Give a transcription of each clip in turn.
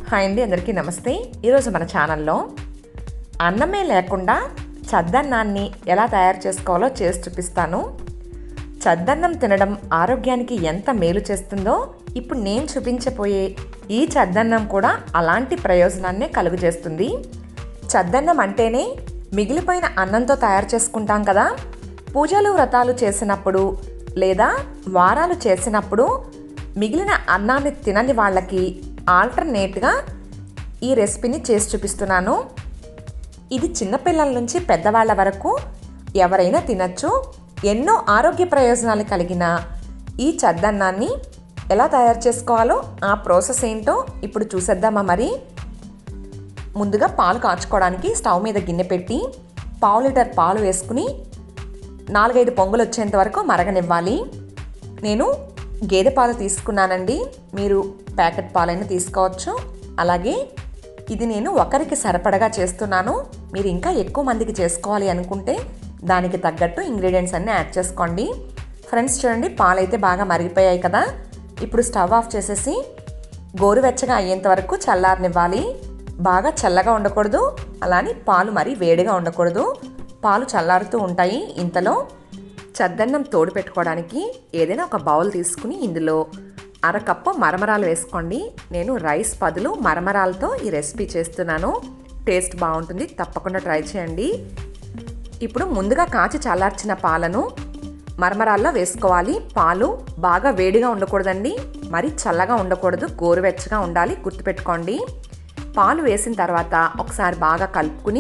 hi అండి అందరికీ నమస్తే ఈరోజు మన ఛానల్లో అన్నమే లేకుండా చద్దన్నాన్ని ఎలా తయారు చేసుకోవాలో చేసి చూపిస్తాను చద్దన్నం తినడం ఆరోగ్యానికి ఎంత మేలు చేస్తుందో ఇప్పుడు నేను చూపించబోయే ఈ చద్దన్నం కూడా అలాంటి ప్రయోజనాన్నే కలుగజేస్తుంది చద్దన్నం అంటేనే మిగిలిపోయిన అన్నంతో తయారు చేసుకుంటాం కదా పూజలు వ్రతాలు చేసినప్పుడు లేదా వారాలు చేసినప్పుడు మిగిలిన అన్నాన్ని తినని వాళ్ళకి ఆల్టర్నేట్గా ఈ రెసిపీని చేసి చూపిస్తున్నాను ఇది చిన్నపిల్లల నుంచి పెద్దవాళ్ళ వరకు ఎవరైనా తినచ్చు ఎన్నో ఆరోగ్య ప్రయోజనాలు కలిగిన ఈ చద్దన్నాన్ని ఎలా తయారు చేసుకోవాలో ఆ ప్రాసెస్ ఏంటో ఇప్పుడు చూసేద్దామా మరి ముందుగా పాలు కాచుకోవడానికి స్టవ్ మీద గిన్నె పెట్టి పావు లీటర్ పాలు వేసుకుని నాలుగైదు పొంగులు వచ్చేంత వరకు మరగనివ్వాలి నేను గేదె పాలు తీసుకున్నానండి మీరు ప్యాకెట్ పాలైనా తీసుకోవచ్చు అలాగే ఇది నేను ఒకరికి సరిపడగా చేస్తున్నాను మీరు ఇంకా ఎక్కువ మందికి చేసుకోవాలి అనుకుంటే దానికి తగ్గట్టు ఇంగ్రీడియంట్స్ అన్నీ యాడ్ చేసుకోండి ఫ్రెండ్స్ చూడండి పాలు అయితే బాగా మరిగిపోయాయి కదా ఇప్పుడు స్టవ్ ఆఫ్ చేసేసి గోరువెచ్చగా అయ్యేంత వరకు చల్లారనివ్వాలి బాగా చల్లగా ఉండకూడదు అలానే పాలు మరీ వేడిగా ఉండకూడదు పాలు చల్లారుతూ ఉంటాయి ఇంతలో చద్దన్నం తోడు పెట్టుకోవడానికి ఏదైనా ఒక బౌల్ తీసుకుని ఇందులో అరకప్పు మరమరాలు వేసుకోండి నేను రైస్ బదులు మరమరాలతో ఈ రెసిపీ చేస్తున్నాను టేస్ట్ బాగుంటుంది తప్పకుండా ట్రై చేయండి ఇప్పుడు ముందుగా కాచి చల్లార్చిన పాలను మరమరాల్లో వేసుకోవాలి పాలు బాగా వేడిగా ఉండకూడదండి మరి చల్లగా ఉండకూడదు గోరువెచ్చగా ఉండాలి గుర్తుపెట్టుకోండి పాలు వేసిన తర్వాత ఒకసారి బాగా కలుపుకుని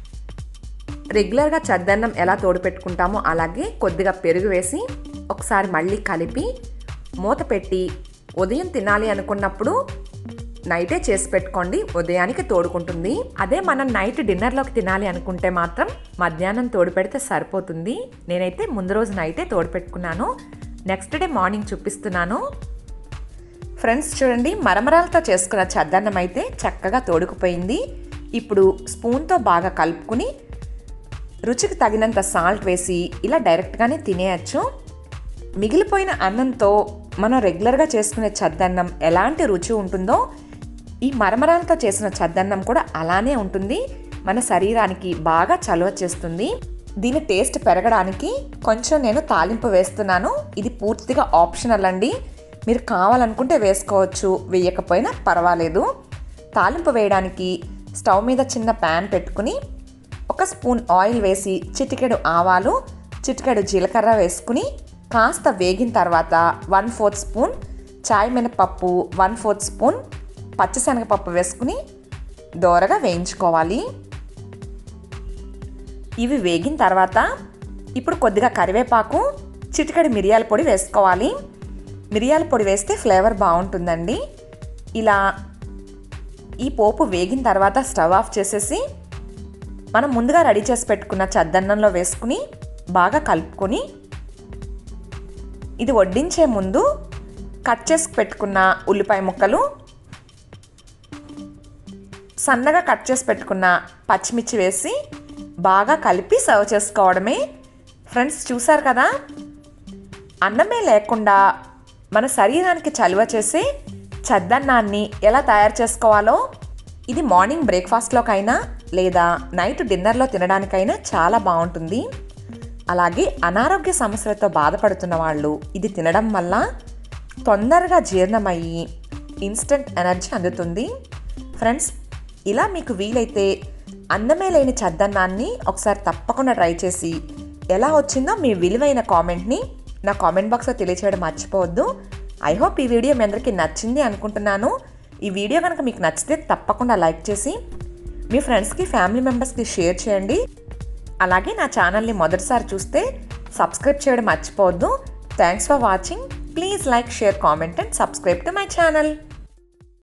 రెగ్యులర్గా చద్దన్నం ఎలా తోడు పెట్టుకుంటామో అలాగే కొద్దిగా పెరుగు వేసి ఒకసారి మళ్ళీ కలిపి మూత పెట్టి ఉదయం తినాలి అనుకున్నప్పుడు నైటే చేసి పెట్టుకోండి ఉదయానికి తోడుకుంటుంది అదే మనం నైట్ డిన్నర్లోకి తినాలి అనుకుంటే మాత్రం మధ్యాహ్నం తోడు పెడితే సరిపోతుంది నేనైతే ముందు రోజు నైటే తోడు పెట్టుకున్నాను నెక్స్ట్ డే మార్నింగ్ చూపిస్తున్నాను ఫ్రెండ్స్ చూడండి మరమరాలతో చేసుకున్న చద్దన్నం అయితే చక్కగా తోడుకుపోయింది ఇప్పుడు స్పూన్తో బాగా కలుపుకుని రుచికి తగినంత సాల్ట్ వేసి ఇలా డైరెక్ట్గానే తినేయచ్చు మిగిలిపోయిన అన్నంతో మనం రెగ్యులర్గా చేసుకునే చద్దన్నం ఎలాంటి రుచి ఉంటుందో ఈ మరమరాలతో చేసిన చద్దన్నం కూడా అలానే ఉంటుంది మన శరీరానికి బాగా చలువ చేస్తుంది దీని టేస్ట్ పెరగడానికి కొంచెం నేను తాలింపు వేస్తున్నాను ఇది పూర్తిగా ఆప్షనల్ అండి మీరు కావాలనుకుంటే వేసుకోవచ్చు వేయకపోయినా పర్వాలేదు తాలింపు వేయడానికి స్టవ్ మీద చిన్న ప్యాన్ పెట్టుకుని ఒక స్పూన్ ఆయిల్ వేసి చిటికెడు ఆవాలు చిటికెడు జీలకర్ర వేసుకుని కాస్త వేగిన తర్వాత వన్ ఫోర్త్ స్పూన్ చాయ్ మినపప్పు వన్ ఫోర్త్ స్పూన్ పచ్చిశనగపప్పు వేసుకుని దోరగా వేయించుకోవాలి ఇవి వేగిన తర్వాత ఇప్పుడు కొద్దిగా కరివేపాకు చిటికెడు మిరియాల పొడి వేసుకోవాలి మిరియాల పొడి వేస్తే ఫ్లేవర్ బాగుంటుందండి ఇలా ఈ పోపు వేగిన తర్వాత స్టవ్ ఆఫ్ చేసేసి మనం ముందుగా రెడీ చేసి పెట్టుకున్న చద్దన్నంలో వేసుకుని బాగా కలుపుకొని ఇది వడ్డించే ముందు కట్ చేసి పెట్టుకున్న ఉల్లిపాయ ముక్కలు సన్నగా కట్ చేసి పెట్టుకున్న పచ్చిమిర్చి వేసి బాగా కలిపి సర్వ్ చేసుకోవడమే ఫ్రెండ్స్ చూసారు కదా అన్నమే లేకుండా మన శరీరానికి చలువ చేసే చద్దన్నాన్ని ఎలా తయారు చేసుకోవాలో ఇది మార్నింగ్ బ్రేక్ఫాస్ట్లోకైనా లేదా నైట్ డిన్నర్లో తినడానికైనా చాలా బాగుంటుంది అలాగే అనారోగ్య సమస్యలతో బాధపడుతున్న వాళ్ళు ఇది తినడం వల్ల తొందరగా జీర్ణమయ్యి ఇన్స్టెంట్ ఎనర్జీ అందుతుంది ఫ్రెండ్స్ ఇలా మీకు వీలైతే అందమే లేని చద్దన్నాన్ని ఒకసారి తప్పకుండా ట్రై చేసి ఎలా వచ్చిందో మీ విలువైన కామెంట్ని నా కామెంట్ బాక్స్లో తెలియచేయడం మర్చిపోవద్దు ఐ హోప్ ఈ వీడియో మీ అందరికీ నచ్చింది అనుకుంటున్నాను ఈ వీడియో కనుక మీకు నచ్చితే తప్పకుండా లైక్ చేసి మీ ఫ్రెండ్స్కి ఫ్యామిలీ మెంబర్స్కి షేర్ చేయండి అలాగే నా ఛానల్ని మొదటిసారి చూస్తే సబ్స్క్రైబ్ చేయడం మర్చిపోవద్దు thanks for watching please like share comment and subscribe to my channel